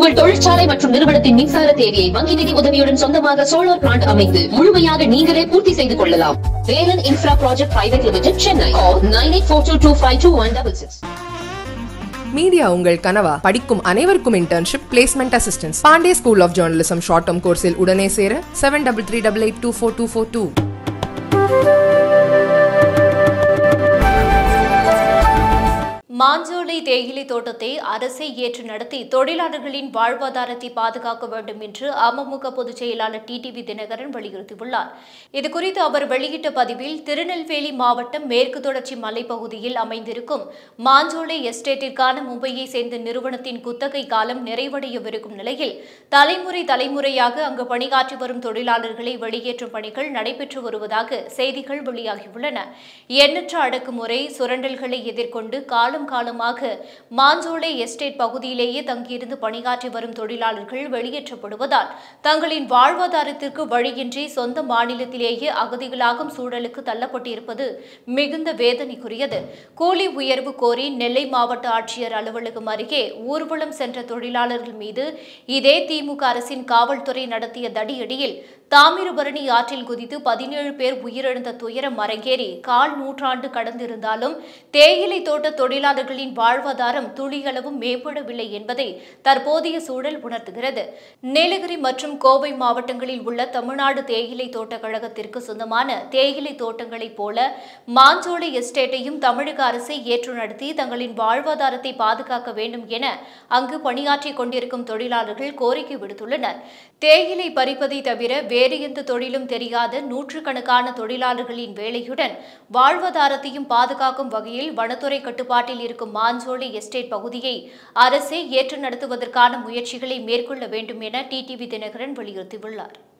உங்கள் தொழிற்சாலை மற்றும் நிறுவனத்தின் மின்சார தேவையை வங்கி நிதி உதவியுடன் சொந்தமாக சோலார் பிளான்ட் அமைத்து முழுமையாக நீங்களே பூர்த்தி செய்து கொள்ளலாம் Velan Infra Project Private Limited Chennai nine eight four two two five two one double six media உங்கள் கனவா படிக்கும் அனைவருக்கும் internship placement assistance Pandey School of Journalism short term கோர்ஸில் உடனே சேர seven double three double eight two four two four two Manjolai தேயிலை தோட்டத்தை அரசே ஏற்று நடத்தி தொழிலாளர்களின் வாழ்வாதாரத்தை பாதுகாக்க வேண்டும் என்று அமமுக பொதுச் செயலாளர் டிடிவி தினகரன் வலியுறுத்தியுள்ளார் இதுகுறித்து அவர் வெளியிட்ட பதிவில் திருநெல்வேலி மாவட்டம் மேற்கு தொடர்ச்சி மலைப்பகுதியில் அமைந்திருக்கும் மாஞ்சோலை எஸ்டேட்டிற்கான மும்பையை சேர்ந்த நிறுவனத்தின் குத்தகை காலம் நிறைவடையவிருக்கும் நிலையில் தலைமுறை தலைமுறையாக அங்கு பணியாற்றி வரும் தொழிலாளர்களை வெளியேற்றும் பணிகள் நடைபெற்று வருவதாக செய்திகள் வெளியாகியுள்ளன எண்ணற்ற அடக்குமுறை சுரண்டல்களை எதிர்கொண்டு காலம் காலமாக மாஞ்சோலை எஸ்டேட் பகுதியிலேயே தங்கியிருந்து பணியாற்றி வரும் தொழிலாளர்கள் வெளியேற்றப்படுவதால் தங்களின் வாழ்வாதாரத்திற்கு வழியின்றி சொந்த மாநிலத்திலேயே அகதிகளாகும் சூழலுக்கு தள்ளப்பட்டிருப்பது மிகுந்த வேதனைக்குரியது கூலி உயர்வு கோரி நெல்லை மாவட்ட ஆட்சியர் அலுவலகம் அருகே ஊர்வலம் சென்ற தொழிலாளர்கள் மீது இதே திமுக அரசின் காவல்துறை நடத்திய தடியடியில் தாமிரபரணி ஆற்றில் குதித்து பதினேழு பேர் உயிரிழந்த துயரம் அரங்கேறி கால் நூற்றாண்டு கடந்திருந்தாலும் தேயிலை தோட்ட தொழிலாளர்களின் வாழ்வாதாரம் துளியளவும் மேம்படவில்லை என்பதை தற்போதைய சூழல் உணர்த்துகிறது நீலகிரி மற்றும் கோவை மாவட்டங்களில் உள்ள தமிழ்நாடு தேயிலை தோட்ட கழகத்திற்கு சொந்தமான தேயிலை தோட்டங்களைப் போல மாஞ்சோலை எஸ்டேட்டையும் தமிழக அரசை ஏற்று நடத்தி தங்களின் வாழ்வாதாரத்தை பாதுகாக்க வேண்டும் என அங்கு பணியாற்றிக் கொண்டிருக்கும் தொழிலாளர்கள் கோரிக்கை விடுத்துள்ளனர் தேயிலை பறிப்பதை தவிர வேறு எந்த தொழிலும் தெரியாத நூற்றுக்கணக்கான தொழிலாளர்களின் வேலையுடன் வாழ்வாதாரத்தையும் பாதுகாக்கும் வகையில் வனத்துறை கட்டுப்பாட்டில் இருக்கும் மாஞ்சோலை எஸ்டேட் பகுதியை அரசே ஏற்று நடத்துவதற்கான முயற்சிகளை மேற்கொள்ள வேண்டும் என டிடிவி தினகரன் வலியுறுத்தியுள்ளார்